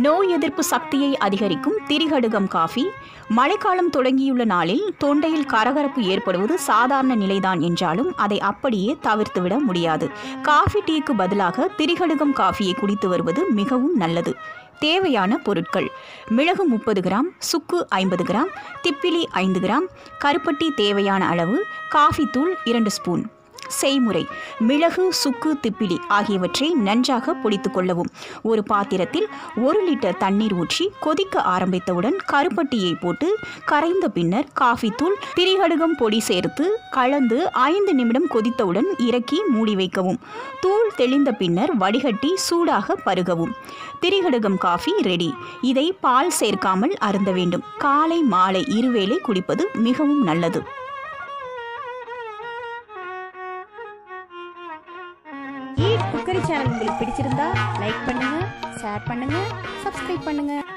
நோய் எதிர்ப்பு சக்தியை அதிகரிக்கும் திரிகடுகம் காஃபி மழைக்காலம் தொடங்கியுள்ள நாளில் தொண்டையில் கரகரப்பு ஏற்படுவது சாதாரண நிலைதான் என்றாலும் அதை அப்படியே தவிர்த்துவிட முடியாது காஃபி டீக்கு பதிலாக திரிகடுகம் காஃபியை குடித்து வருவது மிகவும் நல்லது தேவையான பொருட்கள் மிளகு முப்பது கிராம் சுக்கு ஐம்பது கிராம் திப்பிலி ஐந்து கிராம் கருப்பட்டி தேவையான அளவு காஃபி தூள் இரண்டு ஸ்பூன் செய்முறை மிளகு சுக்கு திப்பிலி ஆகியவற்றை நன்றாக பொடித்துக் கொள்ளவும் ஒரு பாத்திரத்தில் ஒரு லிட்டர் தண்ணீர் ஊற்றி கொதிக்க ஆரம்பித்தவுடன் கருப்பட்டியை போட்டு கரைந்த பின்னர் காஃபி தூள் திரிகடுகம் பொடி சேர்த்து கலந்து ஐந்து நிமிடம் கொதித்தவுடன் இறக்கி மூடி வைக்கவும் தூள் தெளிந்த பின்னர் வடிகட்டி சூடாக பருகவும் திரிகடுகம் காஃபி ரெடி இதை பால் சேர்க்காமல் அருந்த வேண்டும் காலை மாலை இருவேளை குடிப்பது மிகவும் நல்லது ஈட் குக்கரி சேனல் உங்களுக்கு பிடிச்சிருந்தா லைக் பண்ணுங்க ஷேர் பண்ணுங்க சப்ஸ்கிரைப் பண்ணுங்க